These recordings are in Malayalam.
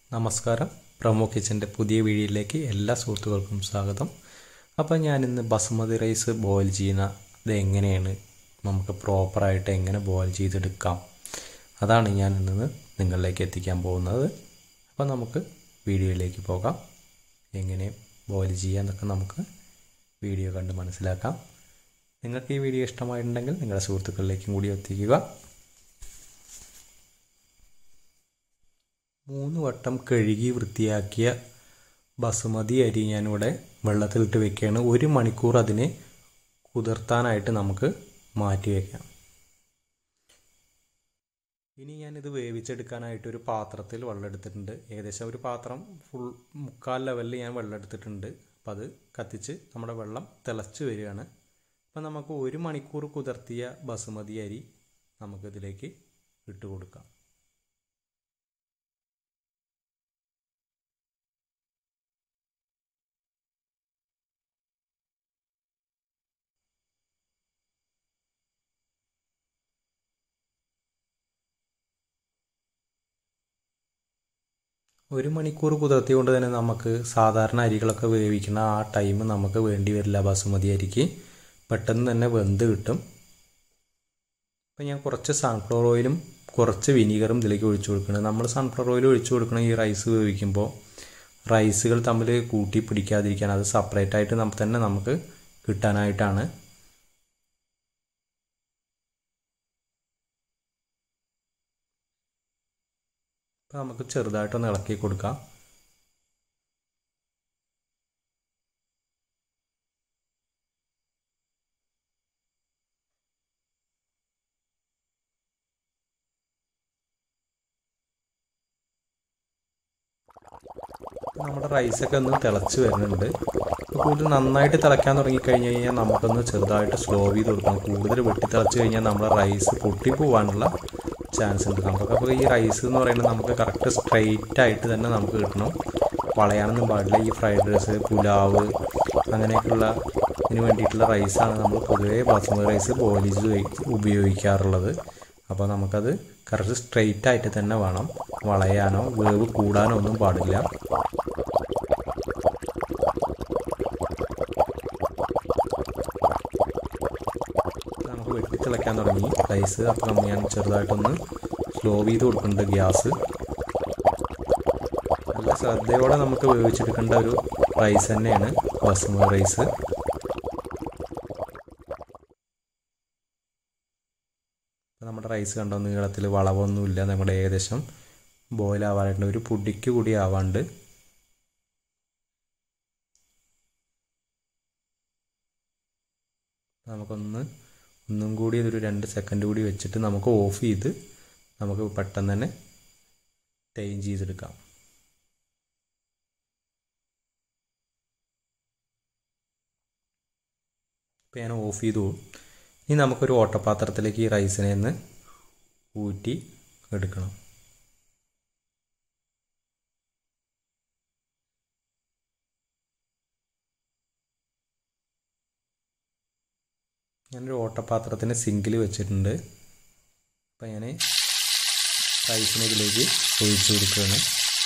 നമസ്കാരം പ്രമോ കിച്ചൻ്റെ പുതിയ വീഡിയോയിലേക്ക് എല്ലാ സുഹൃത്തുക്കൾക്കും സ്വാഗതം അപ്പോൾ ഞാനിന്ന് ബസുമതി റൈസ് ബോയിൽ ചെയ്യുന്ന ഇത് എങ്ങനെയാണ് നമുക്ക് പ്രോപ്പറായിട്ട് എങ്ങനെ ബോയിൽ ചെയ്തെടുക്കാം അതാണ് ഞാൻ ഇന്ന് നിങ്ങളിലേക്ക് എത്തിക്കാൻ പോകുന്നത് അപ്പോൾ നമുക്ക് വീഡിയോയിലേക്ക് പോകാം എങ്ങനെ ബോയിൽ ചെയ്യാമെന്നൊക്കെ നമുക്ക് വീഡിയോ കണ്ട് മനസ്സിലാക്കാം നിങ്ങൾക്ക് ഈ വീഡിയോ ഇഷ്ടമായിട്ടുണ്ടെങ്കിൽ നിങ്ങളുടെ സുഹൃത്തുക്കളിലേക്കും കൂടി എത്തിക്കുക മൂന്ന് വട്ടം കഴുകി വൃത്തിയാക്കിയ ബസുമതി അരി ഞാനിവിടെ വെള്ളത്തിലിട്ട് വെക്കുകയാണ് ഒരു മണിക്കൂർ അതിനെ കുതിർത്താനായിട്ട് നമുക്ക് മാറ്റി വയ്ക്കാം ഇനി ഞാനിത് വേവിച്ചെടുക്കാനായിട്ട് ഒരു പാത്രത്തിൽ വെള്ളം എടുത്തിട്ടുണ്ട് ഏകദേശം ഒരു പാത്രം ഫുൾ മുക്കാൽ ലെവലിൽ ഞാൻ വെള്ളം എടുത്തിട്ടുണ്ട് അപ്പോൾ അത് കത്തിച്ച് നമ്മുടെ വെള്ളം തിളച്ച് വരികയാണ് അപ്പോൾ നമുക്ക് ഒരു മണിക്കൂർ കുതിർത്തിയ ബസുമതി അരി നമുക്കിതിലേക്ക് ഇട്ട് കൊടുക്കാം ഒരു മണിക്കൂർ കുതിർത്തി കൊണ്ട് തന്നെ നമുക്ക് സാധാരണ അരികളൊക്കെ വേവിക്കുന്ന ആ ടൈം നമുക്ക് വേണ്ടി വരില്ല ബസുമതി അരിക്ക് പെട്ടെന്ന് തന്നെ വെന്ത് കിട്ടും അപ്പം ഞാൻ കുറച്ച് സൺഫ്ലവർ ഓയിലും കുറച്ച് വിനീഗറും ഇതിലേക്ക് ഒഴിച്ചു കൊടുക്കണം നമ്മൾ സൺഫ്ലവർ ഓയിൽ ഒഴിച്ചു കൊടുക്കണം ഈ റൈസ് വേവിക്കുമ്പോൾ റൈസുകൾ തമ്മിൽ കൂട്ടി പിടിക്കാതിരിക്കാൻ അത് സെപ്പറേറ്റ് ആയിട്ട് നമുക്ക് തന്നെ നമുക്ക് കിട്ടാനായിട്ടാണ് അപ്പോൾ നമുക്ക് ചെറുതായിട്ടൊന്ന് ഇളക്കി കൊടുക്കാം നമ്മുടെ റൈസൊക്കെ ഒന്ന് തിളച്ച് വരുന്നുണ്ട് കൂടുതൽ നന്നായിട്ട് തിളയ്ക്കാൻ തുടങ്ങിക്കഴിഞ്ഞ് കഴിഞ്ഞാൽ നമുക്കൊന്ന് ചെറുതായിട്ട് സ്ലോ ചെയ്ത് കൊടുക്കണം കൂടുതൽ വെട്ടി തിളച്ച് കഴിഞ്ഞാൽ നമ്മുടെ റൈസ് പൊട്ടിപ്പോവാനുള്ള ചാൻസ് ഉണ്ട് നമുക്ക് അപ്പോൾ ഈ റൈസ് എന്ന് പറയുന്നത് നമുക്ക് കറക്റ്റ് സ്ട്രെയിറ്റ് ആയിട്ട് തന്നെ നമുക്ക് കിട്ടണം വളയാനൊന്നും പാടില്ല ഈ ഫ്രൈഡ് റൈസ് പുലാവ് അങ്ങനെയൊക്കെയുള്ള ഇതിന് വേണ്ടിയിട്ടുള്ള റൈസാണ് നമ്മൾ പൊതുവേ ബാസ്മതി റൈസ് ബോയിൽ ചെയ്ത് ഉപയോഗിക്കാറുള്ളത് അപ്പോൾ നമുക്കത് കറക്റ്റ് സ്ട്രെയിറ്റ് ആയിട്ട് തന്നെ വേണം വളയാനോ വേവ് കൂടാനോ ഒന്നും പാടില്ല നമുക്ക് വെട്ടിത്തിളയ്ക്കാൻ തുടങ്ങി റൈസ് അപ്പോൾ നമ്മൾ ഞാൻ ചെറുതായിട്ടൊന്ന് സ്ലോ ചെയ്ത് കൊടുക്കുന്നുണ്ട് ഗ്യാസ് നല്ല ശ്രദ്ധയോടെ നമുക്ക് വേവിച്ചെടുക്കേണ്ട ഒരു റൈസ് തന്നെയാണ് ബസുമതി റൈസ് നമ്മുടെ റൈസ് കണ്ടോ നീളത്തിൽ വളവൊന്നുമില്ല നമ്മുടെ ഏകദേശം ബോയിൽ ആവാനായിട്ട് ഒരു പൊടിക്ക് കൂടി ആവാണ്ട് നമുക്കൊന്ന് ഒന്നും കൂടി ഇതൊരു രണ്ട് സെക്കൻഡ് കൂടി വെച്ചിട്ട് നമുക്ക് ഓഫ് ചെയ്ത് നമുക്ക് പെട്ടെന്ന് തന്നെ ടൈം ചെയ്തെടുക്കാം ഇപ്പോൾ ഞാൻ ഓഫ് ചെയ്തു ഇനി നമുക്കൊരു ഓട്ടപാത്രത്തിലേക്ക് ഈ റൈസിനെ ഒന്ന് ഊറ്റി എടുക്കണം ഞാനൊരു ഓട്ടപാത്രത്തിന് സിങ്കിൽ വെച്ചിട്ടുണ്ട് അപ്പം ഞാൻ റൈസിനെ ഇതിലേക്ക് ഒഴിച്ചു കൊടുക്കുകയാണ്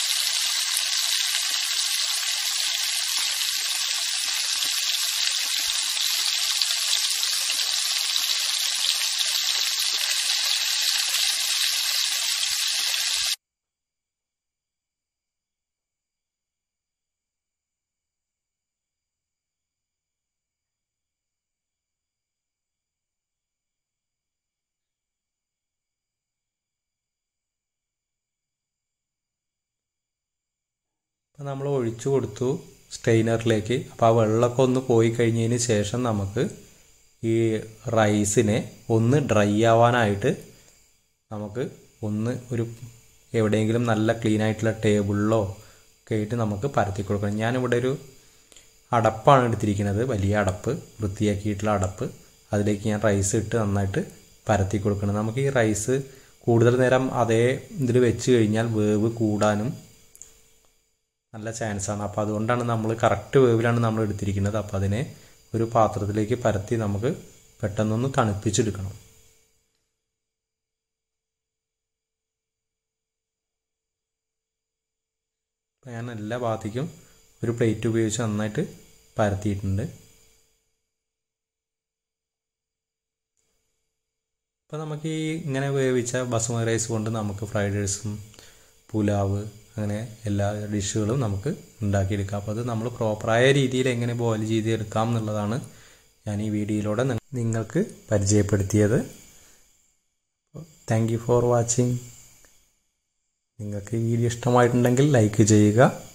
അപ്പോൾ നമ്മൾ ഒഴിച്ചു കൊടുത്തു സ്റ്റെയിനറിലേക്ക് അപ്പോൾ ആ വെള്ളമൊക്കെ ഒന്ന് പോയി കഴിഞ്ഞതിന് ശേഷം നമുക്ക് ഈ റൈസിനെ ഒന്ന് ഡ്രൈ ആവാനായിട്ട് നമുക്ക് ഒന്ന് ഒരു എവിടെയെങ്കിലും നല്ല ക്ലീൻ ആയിട്ടുള്ള ടേബിളിലോ ഒക്കെ ആയിട്ട് നമുക്ക് പരത്തി കൊടുക്കണം ഞാനിവിടെ ഒരു അടപ്പാണ് എടുത്തിരിക്കുന്നത് വലിയ അടപ്പ് വൃത്തിയാക്കിയിട്ടുള്ള അടപ്പ് അതിലേക്ക് ഞാൻ റൈസ് ഇട്ട് നന്നായിട്ട് പരത്തി കൊടുക്കണം നമുക്ക് ഈ റൈസ് കൂടുതൽ നേരം അതേ ഇതിൽ വെച്ച് കഴിഞ്ഞാൽ വേവ് കൂടാനും നല്ല ചാൻസാണ് അപ്പോൾ അതുകൊണ്ടാണ് നമ്മൾ കറക്റ്റ് വേവിലാണ് നമ്മൾ എടുത്തിരിക്കുന്നത് അപ്പോൾ അതിനെ ഒരു പാത്രത്തിലേക്ക് പരത്തി നമുക്ക് പെട്ടെന്നൊന്ന് തണുപ്പിച്ചെടുക്കണം അപ്പോൾ ഞാൻ എല്ലാ ഭാഗത്തേക്കും ഒരു പ്ലേറ്റ് ഉപയോഗിച്ച് നന്നായിട്ട് പരത്തിയിട്ടുണ്ട് അപ്പോൾ നമുക്ക് ഈ ഇങ്ങനെ വേവിച്ച ബസുമതി റൈസ് കൊണ്ട് നമുക്ക് ഫ്രൈഡ് റൈസും പുലാവ് അങ്ങനെ എല്ലാ ഡിഷുകളും നമുക്ക് ഉണ്ടാക്കിയെടുക്കാം അപ്പോൾ അത് നമ്മൾ പ്രോപ്പറായ രീതിയിൽ എങ്ങനെ ബോയിൽ ചെയ്തെടുക്കാം എന്നുള്ളതാണ് ഞാൻ ഈ വീഡിയോയിലൂടെ നിങ്ങൾക്ക് പരിചയപ്പെടുത്തിയത് താങ്ക് യു ഫോർ വാച്ചിങ് നിങ്ങൾക്ക് ഈ വീഡിയോ ഇഷ്ടമായിട്ടുണ്ടെങ്കിൽ ലൈക്ക് ചെയ്യുക